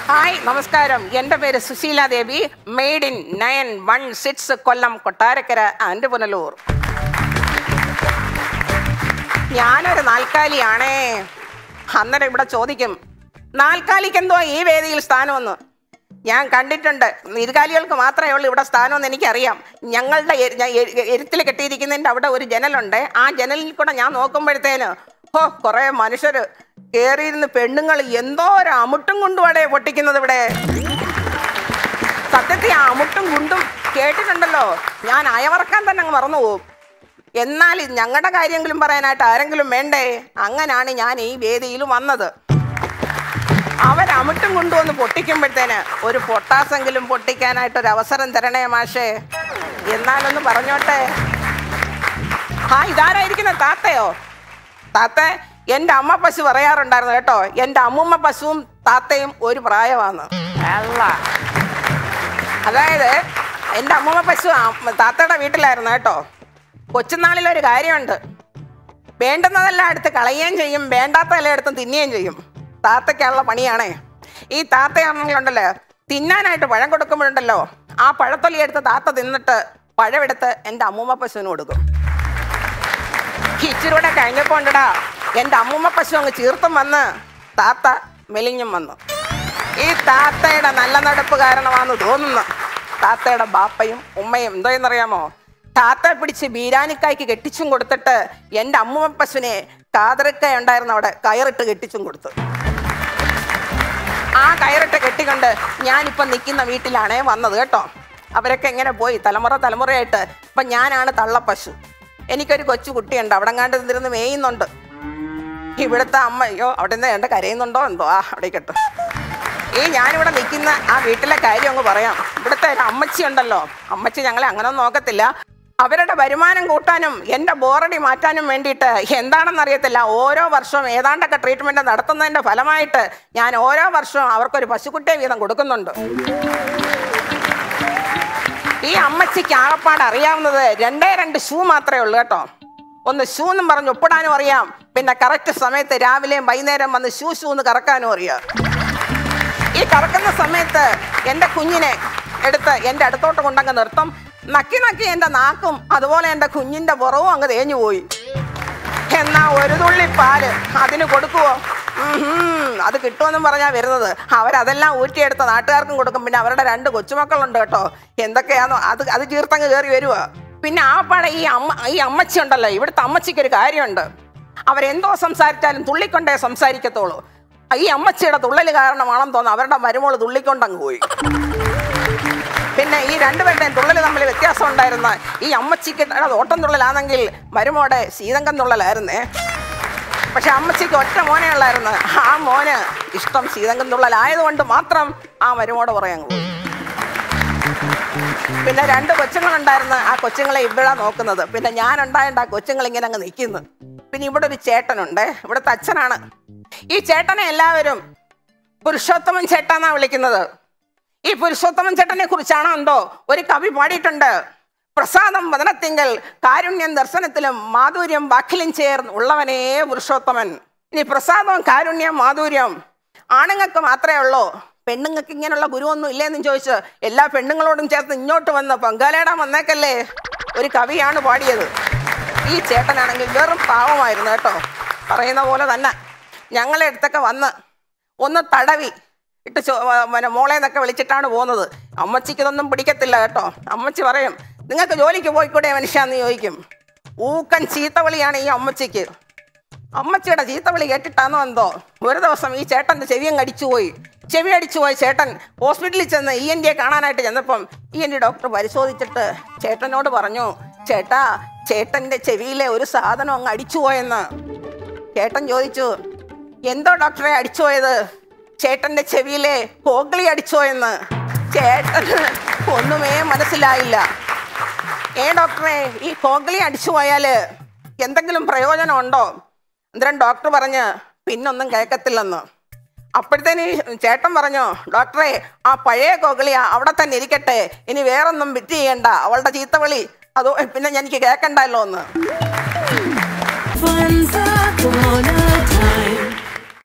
hi നമസ്കാരം എൻ്റെ പേര് Susheela Devi made in nine one six Kollam Kottarakkara and Punalur ഞാനൊരു നാൽക്കാലിയാണേ അന്നേരം ഇവിടെ ചോദിക്കും നാൽക്കാലിക്ക് എന്തോ ഈ വേദിയിൽ സ്ഥാനമെന്ന് ഞാൻ കണ്ടിട്ടുണ്ട് ഇരുകാലികൾക്ക് മാത്രമേ ഉള്ളൂ ഇവിടെ സ്ഥാനമെന്ന് എനിക്കറിയാം ഞങ്ങളുടെ എ- ഞാൻ എ- എരുത്തിൽ കെട്ടിയിരിക്കുന്നതിൻ്റെ അവിടെ ഒരു ജനലുണ്ട് ആ ജനലിൽ കൂടെ ഞാൻ നോക്കുമ്പോഴത്തേന് ഹോ കുറേ മനുഷ്യർ കയറിയിരുന്ന് പെണ്ണുങ്ങൾ എന്തോ ഒരു അമുട്ടും കൊണ്ടുവാടേ പൊട്ടിക്കുന്നത് ഇവിടെ സത്യത്തിൽ ആ അമുട്ടും കുണ്ടും കേട്ടിട്ടുണ്ടല്ലോ ഞാൻ അയവറക്കാൻ തന്നെ അങ്ങ് മറന്നു പോകും എന്നാൽ ഞങ്ങളുടെ കാര്യങ്ങളും പറയാനായിട്ട് ആരെങ്കിലും വേണ്ടേ അങ്ങനാണ് ഞാൻ ഈ വേദിയിൽ വന്നത് അവരമിട്ടും കൊണ്ടുവന്ന് പൊട്ടിക്കുമ്പോഴത്തേന് ഒരു പൊട്ടാസെങ്കിലും പൊട്ടിക്കാനായിട്ട് ഒരു അവസരം തരണേ മാഷേ എന്നാലൊന്ന് പറഞ്ഞോട്ടെ ആ ഇതാരായിരിക്കുന്ന താത്തയോ താത്ത എൻ്റെ അമ്മ പശു പറയാറുണ്ടായിരുന്നു കേട്ടോ എൻ്റെ അമ്മൂമ്മ പശുവും താത്തയും ഒരു പ്രായമാണ് അല്ല അതായത് എൻ്റെ അമ്മൂമ്മ പശു അമ്മ- താത്തയുടെ വീട്ടിലായിരുന്നു കേട്ടോ കൊച്ചുനാളിലൊരു കാര്യമുണ്ട് വേണ്ടുന്നതെല്ലാം എടുത്ത് കളയുകയും ചെയ്യും വേണ്ടാത്തതെല്ലാം എടുത്ത് തിന്നുകയും ചെയ്യും താത്തയ്ക്കുള്ള പണിയാണേ ഈ താത്തയാണെങ്കിലുണ്ടല്ലോ തിന്നാനായിട്ട് പഴം കൊടുക്കുമ്പോഴുണ്ടല്ലോ ആ പഴത്തൊലി എടുത്ത് താത്ത തിന്നിട്ട് പഴമെടുത്ത് എൻ്റെ അമ്മൂമ്മ പശുവിന് കൊടുക്കും ഇച്ചിരി കൂടെ കഴിഞ്ഞപ്പോൾ ഉണ്ടടാ എൻ്റെ അമ്മൂമ്മ പശു അങ്ങ് ചീർത്തും വന്ന് താത്ത മെലിഞ്ഞും വന്നു ഈ താത്തയുടെ നല്ല നടപ്പ് കാരണമാണെന്ന് തോന്നുന്നു താത്തയുടെ ബാപ്പയും ഉമ്മയും എന്തോ എന്നറിയാമോ താത്തയെ പിടിച്ച് ബീരാനിക്കായ്ക്ക് കെട്ടിച്ചും കൊടുത്തിട്ട് എൻ്റെ അമ്മൂമ്മ പശുവിനെ കാതറക്ക ഉണ്ടായിരുന്ന അവിടെ കയറിട്ട് കെട്ടിച്ചും കൊടുത്തു ആ കയറിട്ട് കെട്ടിക്കൊണ്ട് ഞാനിപ്പം നിൽക്കുന്ന വീട്ടിലാണേ വന്നത് കേട്ടോ അവരൊക്കെ എങ്ങനെ പോയി തലമുറ തലമുറയായിട്ട് ഇപ്പം ഞാനാണ് തള്ളപ്പശു എനിക്കൊരു കൊച്ചു കുട്ടിയുണ്ട് അവിടെ കണ്ട് നിന്നിരുന്ന് മേയുന്നുണ്ട് ഇവിടുത്തെ അമ്മ അയ്യോ അവിടെ നിന്ന് എൻ്റെ കരയുന്നുണ്ടോ എന്തോ ആ അവിടെ കേട്ടോ ഈ ഞാനിവിടെ നിൽക്കുന്ന ആ വീട്ടിലെ കാര്യം അങ്ങ് പറയാം ഇവിടുത്തെ ഒരു അമ്മച്ചി ഉണ്ടല്ലോ അമ്മച്ചി ഞങ്ങളെ അങ്ങനെ നോക്കത്തില്ല അവരുടെ വരുമാനം കൂട്ടാനും എൻ്റെ ബോറടി മാറ്റാനും വേണ്ടിയിട്ട് എന്താണെന്ന് അറിയത്തില്ല ഓരോ വർഷവും ഏതാണ്ടൊക്കെ ട്രീറ്റ്മെൻറ്റ് നടത്തുന്നതിൻ്റെ ഫലമായിട്ട് ഞാൻ ഓരോ വർഷവും അവർക്കൊരു പശുക്കുട്ടിയെ വീതം കൊടുക്കുന്നുണ്ട് ഈ അമ്മച്ചിക്ക് ആകപ്പാട് അറിയാവുന്നത് രണ്ടേ രണ്ട് ഷൂ മാത്രമേ ഉള്ളൂ കേട്ടോ ഒന്ന് ഷൂ എന്നും പറഞ്ഞ് ഒപ്പിടാനും അറിയാം പിന്നെ കറക്റ്റ് സമയത്ത് രാവിലെയും വൈകുന്നേരം വന്ന് ഷൂ ഷൂ എന്ന് കറക്കാനും അറിയാം ഈ കറക്കുന്ന സമയത്ത് എൻ്റെ കുഞ്ഞിനെ എടുത്ത് എൻ്റെ അടുത്തോട്ട് കൊണ്ടങ്ങ് നിർത്തും നക്കി നക്കി എൻ്റെ നാക്കും അതുപോലെ എൻ്റെ കുഞ്ഞിൻ്റെ പുറവും അങ്ങ് തേഞ്ഞു പോയി എന്നാ ഒരു തുള്ളി പാല് അതിന് കൊടുക്കുവോ ഉഹും, അത് കിട്ടുമെന്നും പറഞ്ഞാ വരുന്നത് അവരതെല്ലാം ഊറ്റിയെടുത്ത് നാട്ടുകാർക്കും കൊടുക്കും പിന്നെ അവരുടെ രണ്ട് കൊച്ചുമക്കളുണ്ട് കേട്ടോ എന്തൊക്കെയാണോ അത് അത് ചീർത്തങ്ങ് കയറി വരുവാ പിന്നെ ആ പാടെ ഈ അമ്മ ഈ അമ്മച്ചി ഉണ്ടല്ലോ ഇവിടുത്തെ അമ്മച്ചിക്ക് ഒരു കാര്യമുണ്ട് അവരെന്തോ സംസാരിച്ചാലും തുള്ളിക്കൊണ്ടേ സംസാരിക്കത്തുള്ളൂ ഈ അമ്മച്ചിയുടെ തുള്ളൽ കാരണമാണെന്ന് തോന്നുന്നു അവരുടെ മരുമോള് തുള്ളിക്കൊണ്ടങ്ങ് പോയി പിന്നെ ഈ രണ്ടുപേരുടെയും തുള്ളൽ തമ്മിൽ വ്യത്യാസം ഉണ്ടായിരുന്ന ഈ അമ്മച്ചിക്ക് അത് ഓട്ടം തുള്ളലാണെങ്കിൽ മരുമോടെ ശീതങ്കം തുള്ളലായിരുന്നേ പക്ഷെ അമ്മച്ചിക്ക് ഒറ്റ മോനെ ഉള്ളായിരുന്നു ആ മോന് ഇഷ്ടം ശീതങ്കം തുള്ളലായതുകൊണ്ട് മാത്രം ആ മരുമോടെ പുറകെ അങ്ങ് പോയി പിന്നെ രണ്ട് കൊച്ചുങ്ങളുണ്ടായിരുന്നു ആ കൊച്ചുങ്ങളെ ഇവിടെ നോക്കുന്നത് പിന്നെ ഞാൻ ഉണ്ടായിട്ട് ആ കൊച്ചുങ്ങൾ ഇങ്ങനെ അങ്ങ് നിൽക്കുന്നു പിന്നെ ഇവിടെ ഒരു ചേട്ടനുണ്ട് ഇവിടുത്തെ അച്ഛനാണ് ഈ ചേട്ടനെ എല്ലാവരും പുരുഷോത്തമൻ ചേട്ടാന്നാ വിളിക്കുന്നത് ഈ പുരുഷോത്തമൻ ചേട്ടനെ കുറിച്ചാണോ എന്തോ ഒരു കവി പാടിയിട്ടുണ്ട് പ്രസാദം വദനത്തിങ്കൽ കാരുണ്യം ദർശനത്തിലും മാധുര്യം വാക്കിലും ചേർന്ന് ഉള്ളവനേ പുരുഷോത്തമൻ ഇനി പ്രസാദം കാരുണ്യം മാധുര്യം ആണുങ്ങൾക്ക് മാത്രമേ ഉള്ളൂ പെണ്ണുങ്ങൾക്ക് ഇങ്ങനെയുള്ള ഗുരുവൊന്നും ഇല്ലേന്നും ചോദിച്ച് എല്ലാ പെണ്ണുങ്ങളോടും ചേർത്ത് ഇങ്ങോട്ട് വന്ന് പങ്കാളിയിടാൻ വന്നേക്കല്ലേ ഒരു കവിയാണ് പാടിയത് ഈ ചേട്ടനാണെങ്കിൽ വെറും പാവമായിരുന്നു കേട്ടോ പറയുന്ന പോലെ തന്നെ ഞങ്ങളെ അടുത്തൊക്കെ വന്ന് ഒന്ന് തടവി ഇട്ട് ചോ- ആ, പിന്നെ മോളെ എന്നൊക്കെ വിളിച്ചിട്ടാണ് പോകുന്നത് അമ്മച്ചിക്ക് ഇതൊന്നും പിടിക്കത്തില്ല കേട്ടോ അമ്മച്ചി പറയും നിങ്ങൾക്ക് ജോലിക്ക് പോയിക്കൂടെ മനുഷ്യാന്ന് ചോദിക്കും ഊക്കൻ ചീത്തവിളിയാണ് ഈ അമ്മച്ചിക്ക് അമ്മച്ചിയുടെ ചീത്തവിളി കേട്ടിട്ടാണോ എന്തോ ഒരു ദിവസം ഈ ചേട്ടൻ്റെ ചെവി അങ്ങ് അടിച്ചുപോയി ചെവി അടിച്ചുപോയി ചേട്ടൻ ഹോസ്പിറ്റലിൽ ചെന്ന് ഇ എൻ ഡിയെ കാണാനായിട്ട് ചെന്നപ്പം ഇ എൻ ഡി ഡോക്ടർ പരിശോധിച്ചിട്ട് ചേട്ടനോട് പറഞ്ഞു ചേട്ടാ ചേട്ടൻ്റെ ചെവിയിലെ ഒരു സാധനം അങ്ങ് അടിച്ചുപോയെന്ന് ചേട്ടൻ ചോദിച്ചു എന്തോ ഡോക്ടറെ അടിച്ചുപോയത് ചേട്ടന്റെ ചെവിയിലെ കോഗ്ലി അടിച്ചോയെന്ന് ചേട്ടന് ഒന്നുമേ മനസ്സിലായില്ല ഏ ഡോക്ടറെ ഈ കോഗ്ലി അടിച്ചു പോയാല് എന്തെങ്കിലും പ്രയോജനം ഉണ്ടോ അന്നേരം ഡോക്ടർ പറഞ്ഞ് പിന്നൊന്നും കേൾക്കത്തില്ലെന്ന് അപ്പോഴത്തേന് ഈ ചേട്ടൻ പറഞ്ഞു ഡോക്ടറെ ആ പഴയ കോഗ്ലിയ അവിടെ തന്നെ ഇരിക്കട്ടെ ഇനി വേറൊന്നും വിറ്റ് ചെയ്യണ്ട അവളുടെ ചീത്തവിളി അതോ പിന്നെ എനിക്ക് കേൾക്കണ്ടല്ലോ എന്ന് Once upon a